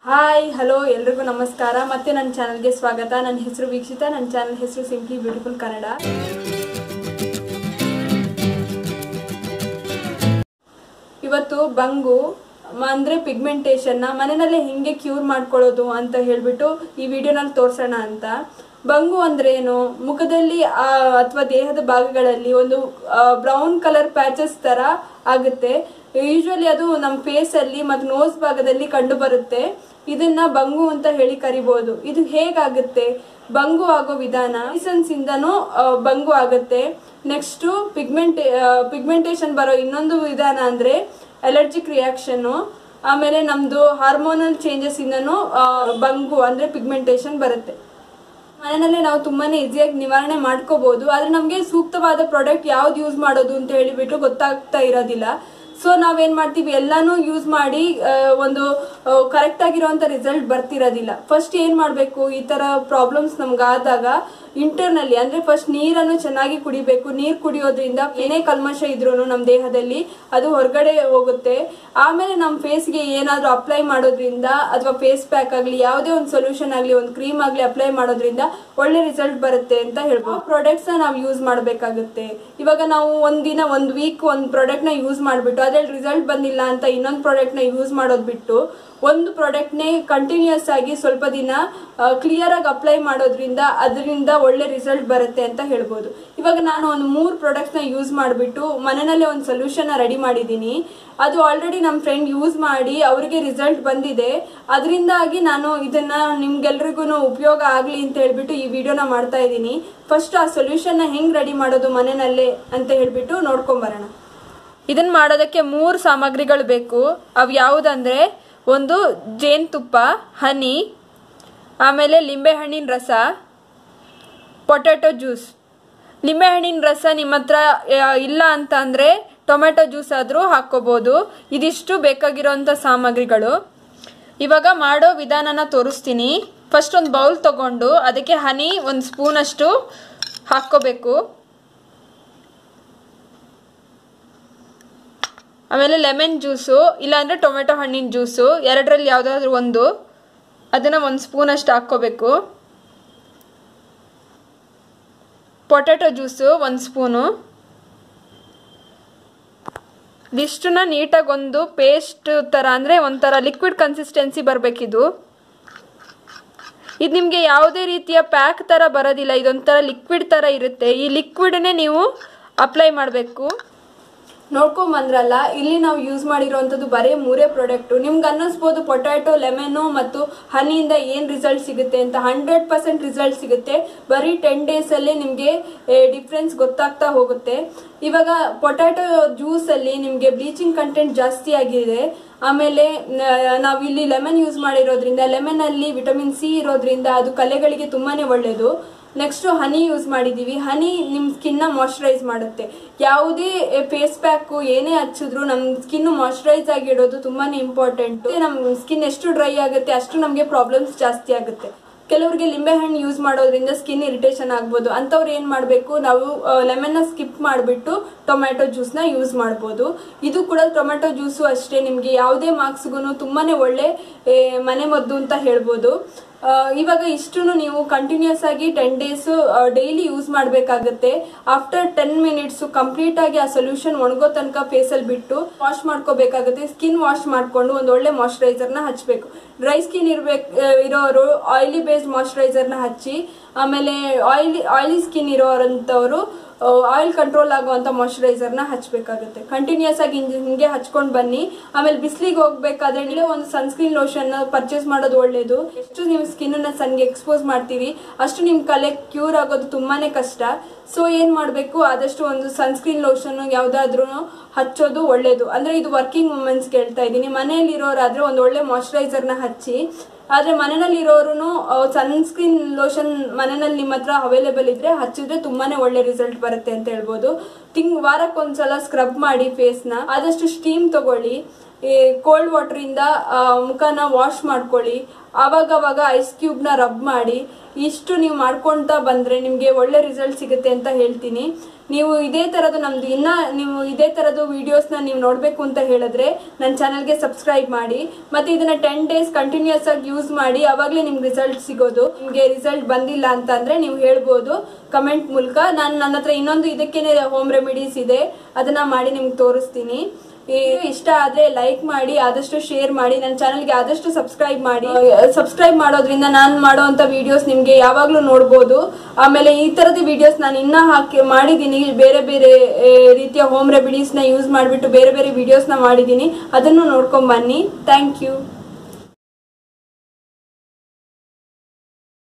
hi hello ಎಲ್ರಿಗೂ ನಮಸ್ಕಾರ ಮತ್ತೆ ನನ್ನ ಚಾನಲ್ಗೆ ಸ್ವಾಗತ ನನ್ನ ಹೆಸರು ವೀಕ್ಷಿತ ನನ್ನ ಚಾನಲ್ ಹೆಸರು ಸಿಂಪ್ಲಿ ಬ್ಯೂಟಿಫುಲ್ ಕನ್ನಡ ಇವತ್ತು ಬಂಗು ಮ- ಅಂದ್ರೆ ಪಿಗ್ಮೆಂಟೇಷನ್ನ ಮನೆಯಲ್ಲೇ ಹೆಂಗೆ ಕ್ಯೂರ್ ಮಾಡ್ಕೊಳ್ಳೋದು ಅಂತ ಹೇಳ್ಬಿಟ್ಟು ಈ ವಿಡಿಯೋನಲ್ಲಿ ತೋರ್ಸೋಣ ಅಂತ ಬಂಗು ಅಂದ್ರೆ ಏನು ಮುಖದಲ್ಲಿ ಅಥವಾ ದೇಹದ ಭಾಗಗಳಲ್ಲಿ ಒಂದು ಬ್ರೌನ್ ಕಲರ್ ಪ್ಯಾಚಸ್ ತರ ಆಗುತ್ತೆ ಯೂಶ್ವಲಿ ಅದು ನಮ್ಮ ಫೇಸ್ ಅಲ್ಲಿ ಮತ್ತು ನೋಸ್ ಭಾಗದಲ್ಲಿ ಕಂಡು ಬರುತ್ತೆ ಇದನ್ನ ಬಂಗು ಅಂತ ಹೇಳಿ ಕರಿಬಹುದು ಇದು ಹೇಗಾಗುತ್ತೆ ಬಂಗು ಆಗೋ ವಿಧಾನ ಲೈಸನ್ಸ್ ಇಂದನೂ ಆ, ಬಂಗು ಆಗುತ್ತೆ ನೆಕ್ಸ್ಟ್ ಪಿಗ್ಮೆಂಟ್ ಪಿಗ್ಮೆಂಟೇಷನ್ ಬರೋ ಇನ್ನೊಂದು ವಿಧಾನ ಅಂದ್ರೆ ಅಲರ್ಜಿಕ್ ರಿಯಾಕ್ಷನ್ ಆಮೇಲೆ ನಮ್ದು ಹಾರ್ಮೋನಲ್ ಚೇಂಜಸ್ ಇಂದನೂ ಆ, ಬಂಗು ಅಂದ್ರೆ ಪಿಗ್ಮೆಂಟೇಷನ್ ಬರುತ್ತೆ ಮನೆಯಲ್ಲೇ ನಾವು ತುಂಬಾನೇ ಈಸಿಯಾಗಿ ನಿವಾರಣೆ ಮಾಡ್ಕೋಬಹುದು ಆದ್ರೆ ನಮಗೆ ಸೂಕ್ತವಾದ ಪ್ರಾಡಕ್ಟ್ ಯಾವ್ದು ಯೂಸ್ ಮಾಡೋದು ಅಂತ ಹೇಳಿಬಿಟ್ಟು ಗೊತ್ತಾಗ್ತಾ ಇರೋದಿಲ್ಲ ಸೊ ನಾವೇನ್ ಮಾಡ್ತೀವಿ ಎಲ್ಲಾನು ಯೂಸ್ ಮಾಡಿ ಆ, ಒಂದು ಕರೆಕ್ಟ್ ಆಗಿರುವಂತ ರಿಸಲ್ಟ್ ಬರ್ತಿರೋದಿಲ್ಲ ಫಸ್ಟ್ ಏನ್ ಮಾಡ್ಬೇಕು ಈ ತರ ಪ್ರಾಬ್ಲಮ್ಸ್ ನಮ್ಗೆ ಆದಾಗ ಇಂಟರ್ನಲ್ಲಿ ಅಂದ್ರೆ ಫಸ್ಟ್ ನೀರನ್ನು ಚೆನ್ನಾಗಿ ಕುಡಿಬೇಕು ನೀರ್ ಕುಡಿಯೋದ್ರಿಂದ ಏನೇ ಕಲ್ಮಶ ಇದ್ರೂ ನಮ್ಮ ದೇಹದಲ್ಲಿ ಅದು ಹೊರಗಡೆ ಹೋಗುತ್ತೆ ಆಮೇಲೆ ನಮ್ಮ ಫೇಸ್ಗೆ ಏನಾದ್ರೂ ಅಪ್ಲೈ ಮಾಡೋದ್ರಿಂದ ಅಥವಾ ಫೇಸ್ ಪ್ಯಾಕ್ ಆಗಲಿ ಯಾವುದೇ ಒಂದು ಸೊಲ್ಯೂಷನ್ ಆಗಲಿ ಒಂದು ಕ್ರೀಮ್ ಆಗಲಿ ಅಪ್ಲೈ ಮಾಡೋದ್ರಿಂದ ಒಳ್ಳೆ ರಿಸಲ್ಟ್ ಬರುತ್ತೆ ಅಂತ ಹೇಳ್ಬೋದು ಪ್ರಾಡಕ್ಟ್ಸ್ ನಾವು ಯೂಸ್ ಮಾಡಬೇಕಾಗುತ್ತೆ ಇವಾಗ ನಾವು ಒಂದ್ ದಿನ ಒಂದ್ ವೀಕ್ ಒಂದು ಪ್ರಾಡಕ್ಟ್ ನ ಯೂಸ್ ಮಾಡ್ಬಿಟ್ಟು ಅದ್ರಲ್ಲಿ ರಿಸಲ್ಟ್ ಬಂದಿಲ್ಲ ಅಂತ ಇನ್ನೊಂದು ಪ್ರಾಡಕ್ಟ್ ನ ಯೂಸ್ ಮಾಡೋದ್ ಬಿಟ್ಟು ಒಂದು ಪ್ರಾಡಕ್ಟ್ನೇ ಕಂಟಿನ್ಯೂಸ್ ಆಗಿ ಸ್ವಲ್ಪ ದಿನ ಕ್ಲಿಯರ್ ಆಗಿ ಅಪ್ಲೈ ಮಾಡೋದ್ರಿಂದ ಅದರಿಂದ ಒಳ್ಳೆ ರಿಸಲ್ಟ್ ಬರುತ್ತೆ ಅಂತ ಹೇಳ್ಬೋದು ಇವಾಗ ನಾನು ಒಂದು ಮೂರು ಪ್ರಾಡಕ್ಟ್ಸ್ನ ಯೂಸ್ ಮಾಡಿಬಿಟ್ಟು ಮನೆಯಲ್ಲೇ ಒಂದು ಸೊಲ್ಯೂಷನ್ ರೆಡಿ ಮಾಡಿದ್ದೀನಿ ಅದು ಆಲ್ರೆಡಿ ನಮ್ಮ ಫ್ರೆಂಡ್ ಯೂಸ್ ಮಾಡಿ ಅವರಿಗೆ ರಿಸಲ್ಟ್ ಬಂದಿದೆ ಅದರಿಂದಾಗಿ ನಾನು ಇದನ್ನ ನಿಮ್ಗೆಲ್ರಿಗೂ ಉಪಯೋಗ ಆಗಲಿ ಅಂತ ಹೇಳ್ಬಿಟ್ಟು ಈ ವಿಡಿಯೋನ ಮಾಡ್ತಾ ಇದ್ದೀನಿ ಫಸ್ಟ್ ಆ ಸೊಲ್ಯೂಷನ್ನ ಹೆಂಗ್ ರೆಡಿ ಮಾಡೋದು ಮನೆಯಲ್ಲೇ ಅಂತ ಹೇಳ್ಬಿಟ್ಟು ನೋಡ್ಕೊಂಬರೋಣ ಇದನ್ನ ಮಾಡೋದಕ್ಕೆ ಮೂರು ಸಾಮಗ್ರಿಗಳು ಬೇಕು ಅವು ಯಾವುದಂದ್ರೆ ಒಂದು ಜೇನುತುಪ್ಪ ಹನಿ ಆಮೇಲೆ ಲಿಂಬೆಹಣ್ಣಿನ ರಸ ಪೊಟ್ಯಾಟೊ ಜ್ಯೂಸ್ ಲಿಂಬೆಹಣ್ಣಿನ ರಸ ನಿಮ್ಮ ಹತ್ರ ಆ, ಇಲ್ಲ ಅಂತ ಅಂದರೆ ಟೊಮೆಟೊ ಜ್ಯೂಸ್ ಆದರೂ ಹಾಕ್ಕೋಬೋದು ಇದಿಷ್ಟು ಬೇಕಾಗಿರೋಂಥ ಸಾಮಗ್ರಿಗಳು ಇವಾಗ ಮಾಡೋ ವಿಧಾನನ ತೋರಿಸ್ತೀನಿ ಫಸ್ಟ್ ಒಂದು ಬೌಲ್ ತಗೊಂಡು ಅದಕ್ಕೆ ಹನಿ ಒಂದು ಸ್ಪೂನಷ್ಟು ಹಾಕ್ಕೋಬೇಕು ಆಮೇಲೆ ಲೆಮನ್ ಜ್ಯೂಸು ಇಲ್ಲಾಂದರೆ ಟೊಮೆಟೊ ಹಣ್ಣಿನ ಜ್ಯೂಸು ಎರಡರಲ್ಲಿ ಯಾವುದಾದ್ರೂ ಒಂದು ಅದನ್ನು ಒಂದು ಸ್ಪೂನ್ ಅಷ್ಟು ಹಾಕ್ಕೋಬೇಕು ಪೊಟ್ಯಾಟೊ ಜ್ಯೂಸು ಒಂದು ಸ್ಪೂನು ಇದಿಷ್ಟನ್ನ ನೀಟಾಗಿ ಒಂದು ಪೇಸ್ಟ್ ಥರ ಅಂದರೆ ಒಂಥರ ಲಿಕ್ವಿಡ್ ಕನ್ಸಿಸ್ಟೆನ್ಸಿ ಬರಬೇಕಿದು ಇದು ನಿಮಗೆ ಯಾವುದೇ ರೀತಿಯ ಪ್ಯಾಕ್ ಥರ ಬರೋದಿಲ್ಲ ಇದೊಂಥರ ಲಿಕ್ವಿಡ್ ಥರ ಇರುತ್ತೆ ಈ ಲಿಕ್ವಿಡನ್ನೇ ನೀವು ಅಪ್ಲೈ ಮಾಡಬೇಕು ನೋಡ್ಕೊಂಡ್ ಬಂದ್ರಲ್ಲ ಇಲ್ಲಿ ನಾವು ಯೂಸ್ ಮಾಡಿರೋಂಥದ್ದು ಬರೀ ಮೂರೇ ಪ್ರಾಡಕ್ಟು ನಿಮ್ಗೆ ಅನ್ನಿಸ್ಬೋದು ಪೊಟ್ಯಾಟೊ ಲೆಮನ್ನು ಮತ್ತು ಹನಿಯಿಂದ ಏನು ರಿಸಲ್ಟ್ ಸಿಗುತ್ತೆ ಅಂತ ಹಂಡ್ರೆಡ್ ಪರ್ಸೆಂಟ್ ರಿಸಲ್ಟ್ ಸಿಗುತ್ತೆ ಬರೀ ಟೆನ್ ಡೇಸಲ್ಲೇ ನಿಮಗೆ ಡಿಫ್ರೆನ್ಸ್ ಗೊತ್ತಾಗ್ತಾ ಹೋಗುತ್ತೆ ಇವಾಗ ಪೊಟ್ಯಾಟೊ ಜ್ಯೂಸಲ್ಲಿ ನಿಮಗೆ ಬ್ಲೀಚಿಂಗ್ ಕಂಟೆಂಟ್ ಜಾಸ್ತಿ ಆಗಿದೆ ಆಮೇಲೆ ನಾವು ಇಲ್ಲಿ ಲೆಮನ್ ಯೂಸ್ ಮಾಡಿರೋದ್ರಿಂದ ಲೆಮನಲ್ಲಿ ವಿಟಮಿನ್ ಸಿ ಇರೋದ್ರಿಂದ ಅದು ಕಲೆಗಳಿಗೆ ತುಂಬಾನೇ ಒಳ್ಳೆಯದು ನೆಕ್ಸ್ಟ್ ಹನಿ ಯೂಸ್ ಮಾಡಿದೀವಿ ಹನಿ ನಿಮ್ಮ ಸ್ಕಿನ್ನ ಮಾಯ್ಶ್ಚರೈಸ್ ಮಾಡುತ್ತೆ ಯಾವುದೇ ಫೇಸ್ ಪ್ಯಾಕ್ ಏನೇ ಹಚ್ಚಿದ್ರು ನಮ್ಮ ಸ್ಕಿನ್ ಮಾಯ್ಶ್ಚರೈಸ್ ಆಗಿಡೋದು ತುಂಬಾನೇ ಇಂಪಾರ್ಟೆಂಟ್ ನಮ್ಮ ಸ್ಕಿನ್ ಎಷ್ಟು ಡ್ರೈ ಆಗುತ್ತೆ ಅಷ್ಟು ನಮಗೆ ಪ್ರಾಬ್ಲಮ್ಸ್ ಜಾಸ್ತಿ ಆಗುತ್ತೆ ಕೆಲವರಿಗೆ ಲಿಂಬೆಹಣ್ಣು ಯೂಸ್ ಮಾಡೋದ್ರಿಂದ ಸ್ಕಿನ್ ಇರಿಟೇಷನ್ ಆಗ್ಬೋದು ಅಂಥವ್ರು ಏನು ಮಾಡಬೇಕು ನಾವು ಲೆಮನ್ನ ಸ್ಕಿಪ್ ಮಾಡಿಬಿಟ್ಟು ಟೊಮ್ಯಾಟೊ ಜ್ಯೂಸ್ನ ಯೂಸ್ ಮಾಡ್ಬೋದು ಇದು ಕೂಡ ಟೊಮ್ಯಾಟೊ ಜ್ಯೂಸು ಅಷ್ಟೇ ನಿಮಗೆ ಯಾವುದೇ ಮಾರ್ಕ್ಸ್ಗೂ ತುಂಬಾನೇ ಒಳ್ಳೆ ಏ, ಮನೆ ಮದ್ದು ಅಂತ ಹೇಳ್ಬೋದು ಆ, ಇವಾಗ ಇಷ್ಟು ನೀವು ಕಂಟಿನ್ಯೂಸ್ ಆಗಿ ಟೆನ್ ಡೇಸ್ ಡೈಲಿ ಯೂಸ್ ಮಾಡಬೇಕಾಗುತ್ತೆ ಆಫ್ಟರ್ ಟೆನ್ ಮಿನಿಟ್ಸ್ ಕಂಪ್ಲೀಟ್ ಆಗಿ ಆ ಸೊಲ್ಯೂಷನ್ ಒಣಗೋ ತನಕ ಫೇಸಲ್ಲಿ ಬಿಟ್ಟು ವಾಶ್ ಮಾಡ್ಕೋಬೇಕಾಗುತ್ತೆ ಸ್ಕಿನ್ ವಾಶ್ ಮಾಡ್ಕೊಂಡು ಒಂದು ಒಳ್ಳೆ ಮಾಯ್ಶ್ಚರೈಸರ್ನ ಹಚ್ಚಬೇಕು ಡ್ರೈ ಸ್ಕಿನ್ ಇರ್ಬೇಕು ಇರೋರು ಆಯಿಲಿ ಬೇಸ್ಡ್ ಮಾಯ್ಶ್ಚರೈಸರ್ನ ಹಚ್ಚಿ ಆಮೇಲೆ ಆಯಿಲಿ ಆಯಿಲಿ ಸ್ಕಿನ್ ಇರೋರಂಥವ್ರು ಆಯಿಲ್ ಕಂಟ್ರೋಲ್ ಆಗುವಂತ ಮಾಯ್ಶ್ಚರೈಸರ್ನ ಹಚ್ಚಬೇಕಾಗುತ್ತೆ ಕಂಟಿನ್ಯೂಸ್ ಆಗಿ ಹಿಂಗೆ ಹಿಂಗೆ ಹಚ್ಕೊಂಡು ಬನ್ನಿ ಆಮೇಲೆ ಬಿಸಿಲಿಗೆ ಹೋಗ್ಬೇಕಾದ್ರೆ ನೀವೇ ಒಂದು ಸನ್ಸ್ಕ್ರೀನ್ ಲೋಷನ್ ಪರ್ಚೇಸ್ ಮಾಡೋದು ಒಳ್ಳೇದು ಎಷ್ಟು ನೀವು ಸ್ಕಿನ್ ನ ಸನ್ಗೆ ಎಕ್ಸ್ಪೋಸ್ ಮಾಡ್ತೀರಿ ಅಷ್ಟು ನಿಮ್ ಕಲೆ ಕ್ಯೂರ್ ಆಗೋದು ತುಂಬಾನೇ ಕಷ್ಟ ಸೊ ಏನ್ ಮಾಡ್ಬೇಕು ಆದಷ್ಟು ಒಂದು ಸನ್ಸ್ಕ್ರೀನ್ ಲೋಷನ್ ಯಾವ್ದಾದ್ರು ಹಚ್ಚೋದು ಒಳ್ಳೇದು ಅಂದ್ರೆ ಇದು ವರ್ಕಿಂಗ್ ವುಮೆನ್ಸ್ ಹೇಳ್ತಾ ಇದ್ದೀನಿ ಮನೆಯಲ್ಲಿ ಇರೋರಾದ್ರೆ ಒಂದು ಒಳ್ಳೆ ಮಾಯ್ಶ್ಚರೈಸರ್ನ ಹಚ್ಚಿ ಆದ್ರೆ ಮನೆಯಲ್ಲಿ ಇರೋರು ಸನ್ಸ್ಕ್ರೀನ್ ಲೋಷನ್ ಮನೆಯಲ್ಲಿ ನಿಮ್ಮ ಹತ್ರ ಅವೈಲೇಬಲ್ ಇದ್ರೆ ಹಚ್ಚಿದ್ರೆ ತುಂಬಾನೇ ಒಳ್ಳೆ ರಿಸಲ್ಟ್ ಬರುತ್ತೆ ಅಂತ ಹೇಳ್ಬೋದು ತಿಂಗ್ ವಾರಕ್ಕೊಂದ್ಸಲ ಸ್ಕ್ರಬ್ ಮಾಡಿ ಫೇಸ್ನ ಆದಷ್ಟು ಸ್ಟೀಮ್ ತಗೊಳ್ಳಿ ಈ ಕೋಲ್ಡ್ ವಾಟರ್ ಇಂದ ಆ, ಮುಖನ ವಾಶ್ ಮಾಡ್ಕೊಳ್ಳಿ ಆವಾಗ ಅವಾಗ ಐಸ್ ಕ್ಯೂಬ್ ನ ರಬ್ ಮಾಡಿ ಇಷ್ಟು ನೀವು ಮಾಡ್ಕೊಂತ ಬಂದ್ರೆ ನಿಮ್ಗೆ ಒಳ್ಳೆ ರಿಸಲ್ಟ್ ಸಿಗುತ್ತೆ ಅಂತ ಹೇಳ್ತೀನಿ ನೀವು ಇದೇ ಥರದ್ದು ನಮ್ದು ಇನ್ನ ನೀವು ಇದೇ ಥರದ್ದು ವಿಡಿಯೋಸ್ನ ನೀವು ನೋಡಬೇಕು ಅಂತ ಹೇಳಿದ್ರೆ ನನ್ನ ಚಾನಲ್ಗೆ ಸಬ್ಸ್ಕ್ರೈಬ್ ಮಾಡಿ ಮತ್ತು ಇದನ್ನ ಟೆನ್ ಡೇಸ್ ಕಂಟಿನ್ಯೂಸ್ ಆಗಿ ಯೂಸ್ ಮಾಡಿ ಅವಾಗಲೇ ನಿಮ್ಗೆ ರಿಸಲ್ಟ್ ಸಿಗೋದು ನಿಮಗೆ ರಿಸಲ್ಟ್ ಬಂದಿಲ್ಲ ಅಂತ ಅಂದರೆ ನೀವು ಹೇಳ್ಬೋದು ಕಮೆಂಟ್ ಮೂಲಕ ನಾನು ನನ್ನ ಹತ್ರ ಇನ್ನೊಂದು ಇದಕ್ಕೇನೆ ಹೋಮ್ ರೆಮಿಡೀಸ್ ಇದೆ ಅದನ್ನ ಮಾಡಿ ನಿಮ್ಗೆ ತೋರಿಸ್ತೀನಿ ಈ ಇಷ್ಟ ಆದ್ರೆ ಲೈಕ್ ಮಾಡಿ ಆದಷ್ಟು ಶೇರ್ ಮಾಡಿ ನನ್ನ ಚಾನಲ್ಗೆ ಆದಷ್ಟು ಸಬ್ಸ್ಕ್ರೈಬ್ ಮಾಡಿ ಸಬ್ಸ್ಕ್ರೈಬ್ ಮಾಡೋದ್ರಿಂದ ನಾನು ಮಾಡೋವಂಥ ವಿಡಿಯೋಸ್ ನಿಮಗೆ ಯಾವಾಗಲೂ ನೋಡ್ಬೋದು ಆಮೇಲೆ ಈ ಥರದ ವಿಡಿಯೋಸ್ ನಾನು ಇನ್ನೂ ಹಾಕಿ ಮಾಡಿದ್ದೀನಿ ಬೇರೆ ಬೇರೆ ಆ, ರೀತಿಯ ಹೋಮ್ ರೆಮಿಡೀಸ್ನ ಯೂಸ್ ಮಾಡಿಬಿಟ್ಟು ಬೇರೆ ಬೇರೆ ವಿಡಿಯೋಸ್ನ ಮಾಡಿದ್ದೀನಿ ಅದನ್ನು ನೋಡ್ಕೊಂಡ್ ಬನ್ನಿ ಥ್ಯಾಂಕ್ ಯು